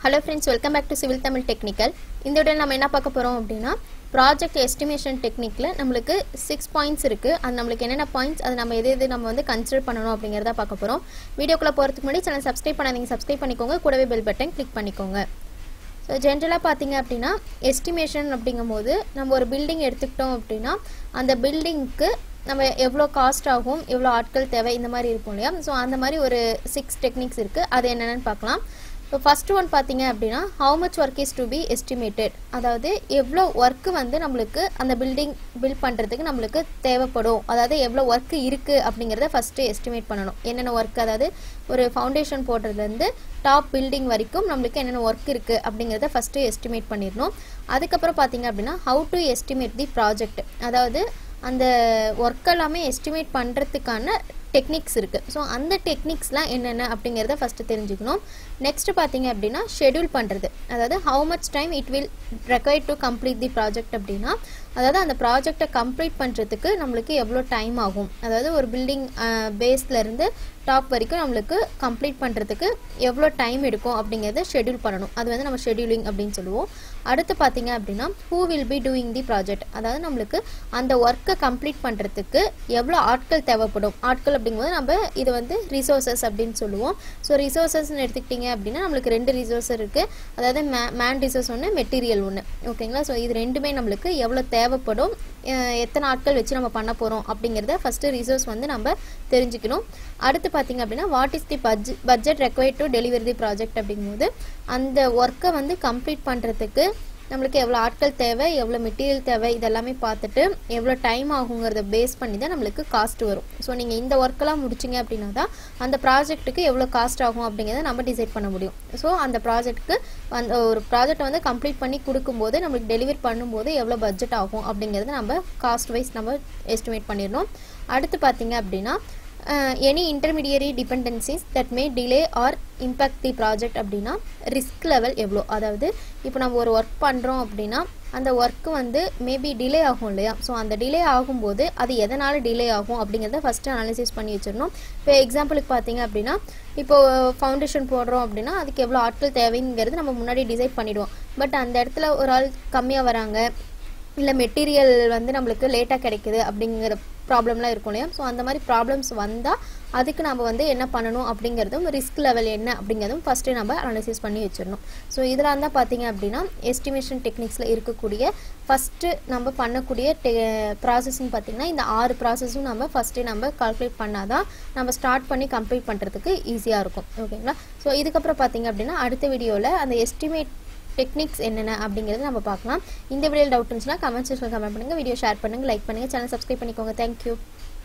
hello friends welcome back to civil Tamil technical இந்த video நம்ம என்ன பார்க்க போகிறோம் அப்படின்னா ப்ராஜெக்ட் எஸ்டிமேஷன் டெக்னிக்கில் நம்மளுக்கு சிக்ஸ் பாயிண்ட்ஸ் இருக்குது அது நம்மளுக்கு என்னென்ன பாயிண்ட்ஸ் அது நம்ம எது எது நம்ம வந்து கன்சிடர் பண்ணணும் அப்படிங்கிறத பார்க்க போகிறோம் வீடியோக்குள்ளே போகிறதுக்கு முன்னாடி சேனல் சப்ஸ்கிரைப் பண்ணாதீங்க சப்ஸ்கிரைப் பண்ணிக்கோங்க கூடவே பெல் பட்டன் கிளிக் பண்ணிக்கோங்க ஸோ ஜென்ரலாக பார்த்தீங்க அப்படின்னா எஸ்டிமேஷன் அப்படிங்கும்போது நம்ம ஒரு பில்டிங் எடுத்துக்கிட்டோம் அப்படின்னா அந்த பில்டிங்க்கு நம்ம எவ்வளோ காஸ்ட் ஆகும் எவ்வளோ ஆட்கள் தேவை இந்த மாதிரி இருக்கும் இல்லையா ஸோ அந்த மாதிரி ஒரு சிக்ஸ் டெக்னிக்ஸ் இருக்குது அது என்னென்னு பார்க்கலாம் இப்போ ஃபர்ஸ்ட் ஒன் பார்த்தீங்க அப்படின்னா how much work is to be estimated அதாவது எவ்வளோ ஒர்க்கு வந்து நம்மளுக்கு அந்த பில்டிங் பில்ட் பண்ணுறதுக்கு நம்மளுக்கு தேவைப்படும் அதாவது எவ்வளோ ஒர்க்கு இருக்குது அப்படிங்கிறத ஃபஸ்ட்டு எஸ்டிமேட் பண்ணணும் என்னென்ன ஒர்க் அதாவது ஒரு ஃபவுண்டேஷன் போடுறதுலேருந்து டாப் பில்டிங் வரைக்கும் நம்மளுக்கு என்னென்ன ஒர்க் இருக்குது அப்படிங்கிறத ஃபஸ்ட்டு எஸ்டிமேட் பண்ணிடணும் அதுக்கப்புறம் பார்த்தீங்க அப்படின்னா how to estimate the project அதாவது அந்த ஒர்க் எல்லாமே எஸ்டிமேட் பண்ணுறதுக்கான டெக்னிக்ஸ் இருக்குது ஸோ அந்த டெக்னிக்ஸ்லாம் என்னென்ன அப்படிங்கிறத ஃபஸ்ட்டு தெரிஞ்சுக்கணும் நெக்ஸ்ட் பார்த்தீங்க அப்படின்னா ஷெடியூல் பண்ணுறது அதாவது how much time it will require to complete the project அப்படின்னா அதாவது அந்த ப்ராஜெக்டை கம்ப்ளீட் பண்ணுறதுக்கு நம்மளுக்கு எவ்வளோ டைம் ஆகும் அதாவது ஒரு பில்டிங் பேஸ்லேருந்து டாப் வரைக்கும் நம்மளுக்கு கம்ப்ளீட் பண்ணுறதுக்கு எவ்வளோ டைம் எடுக்கும் அப்படிங்கிறத ஷெடியூல் பண்ணணும் அது வந்து நம்ம ஷெடியூலிங் அப்படின்னு சொல்லுவோம் அடுத்து பார்த்தீங்க அப்படின்னா who will be doing the project அதாவது நம்மளுக்கு அந்த ஒர்க்கை கம்ப்ளீட் பண்ணுறதுக்கு எவ்வளோ ஆட்கள் தேவைப்படும் ஆட்கள் அப்படிங்கும்போது நம்ம இது வந்து ரிசோர்சஸ் அப்படின்னு சொல்லுவோம் ஸோ ரிசோர்சஸ்ன்னு எடுத்துக்கிட்டிங்க அப்படின்னா நம்மளுக்கு ரெண்டு ரிசோர்ஸ் இருக்குது அதாவது மே மேன் ரிசோர்ஸ் ஒன்று மெட்டீரியல் ஒன்று ஓகேங்களா ஸோ இது ரெண்டுமே நம்மளுக்கு எவ்வளோ தேவைப்படும் எத்தனை ஆட்கள் வச்சு நம்ம பண்ண போகிறோம் அப்படிங்கிறத ஃபஸ்ட்டு ரிசோர்ஸ் வந்து நம்ம தெரிஞ்சுக்கணும் அடுத்து பார்த்தீங்க அப்படின்னா what is the budget budget required to delivery the project அப்படிங்கும்போது அந்த ஒர்க்கை வந்து கம்ப்ளீட் பண்ணுறதுக்கு நம்மளுக்கு எவ்வளோ ஆட்கள் தேவை எவ்வளோ மெட்டீரியல் தேவை இதெல்லாமே பார்த்துட்டு எவ்வளோ டைம் ஆகுங்கிறத பேஸ் பண்ணி தான் நம்மளுக்கு காஸ்ட் வரும் ஸோ நீங்கள் இந்த ஒர்க்கெல்லாம் முடிச்சிங்க அப்படின்னா தான் அந்த ப்ராஜெக்ட்டுக்கு எவ்வளோ காஸ்ட் ஆகும் அப்படிங்கிறத நம்ம டிசைட் பண்ண முடியும் ஸோ அந்த ப்ராஜெக்ட்டுக்கு அந்த ஒரு ப்ராஜெக்டை வந்து கம்ப்ளீட் பண்ணி கொடுக்கும்போது நம்மளுக்கு டெலிவரி பண்ணும்போது எவ்வளோ பட்ஜெட் ஆகும் அப்படிங்கிறத நம்ம காஸ்ட் வைஸ் நம்ம எஸ்டிமேட் பண்ணிடணும் அடுத்து பார்த்தீங்க அப்படின்னா any intermediary dependencies that may delay or impact the project அப்படின்னா ரிஸ்க் லெவல் எவ்வளோ அதாவது இப்போ நம்ம ஒரு ஒர்க் பண்ணுறோம் அப்படின்னா அந்த ஒர்க்கு வந்து மேபி டிலே ஆகும் இல்லையா ஸோ அந்த டிலே ஆகும்போது அது எதனால் டிலே ஆகும் அப்படிங்கிறத ஃபஸ்ட்டு அனாலிசிஸ் பண்ணி வச்சிடணும் இப்போ எக்ஸாம்பிளுக்கு பார்த்தீங்க அப்படின்னா இப்போ ஃபவுண்டேஷன் போடுறோம் அப்படின்னா அதுக்கு எவ்வளோ ஆட்கள் தேவைங்கிறது நம்ம முன்னாடி டிசைட் பண்ணிவிடுவோம் பட் அந்த இடத்துல ஒரு ஆள் கம்மியாக வராங்க இல்லை மெட்டீரியல் வந்து நம்மளுக்கு லேட்டாக கிடைக்குது அப்படிங்கிற ப்ராப்ளம்லாம் இருக்கும் இல்லையா ஸோ அந்த மாதிரி ப்ராப்ளம்ஸ் வந்தால் அதுக்கு நம்ம வந்து என்ன பண்ணணும் அப்படிங்கிறதும் ரிஸ்க் லெவல் என்ன அப்படிங்கிறதும் ஃபஸ்ட்டு நம்ம அனலைசிஸ் பண்ணி வச்சிடணும் ஸோ இதில் இருந்தால் பார்த்தீங்க அப்படின்னா எஸ்டிமேஷன் டெக்னிக்ஸில் இருக்கக்கூடிய ஃபஸ்ட்டு நம்ம பண்ணக்கூடிய டெ ப்ராசஸ்ன்னு பார்த்திங்கன்னா இந்த ஆறு ப்ராசஸும் நம்ம ஃபஸ்ட்டு நம்ம கால்குலேட் பண்ணால் தான் நம்ம ஸ்டார்ட் பண்ணி கம்ப்ளீட் பண்ணுறதுக்கு ஈஸியாக இருக்கும் ஓகேங்களா ஸோ இதுக்கப்புறம் பார்த்தீங்க அப்படின்னா அடுத்த வீடியோவில் அந்த எஸ்டிமேட் டெக்னிக்ஸ் என்னென்ன அப்படிங்கிறது நம்ம பார்க்கலாம் இந்த வீடியோ டவுட் இருந்துச்சுன்னா கமெண்ட் செக்ஷனில் கமெண்ட் பண்ணுங்கள் வீடியோ ஷேர் பண்ணுங்கள் லைக் பண்ணுங்கள் சேனல் சப்ஸ்கிரைப் பண்ணிக்கோங்க தேங்க்யூ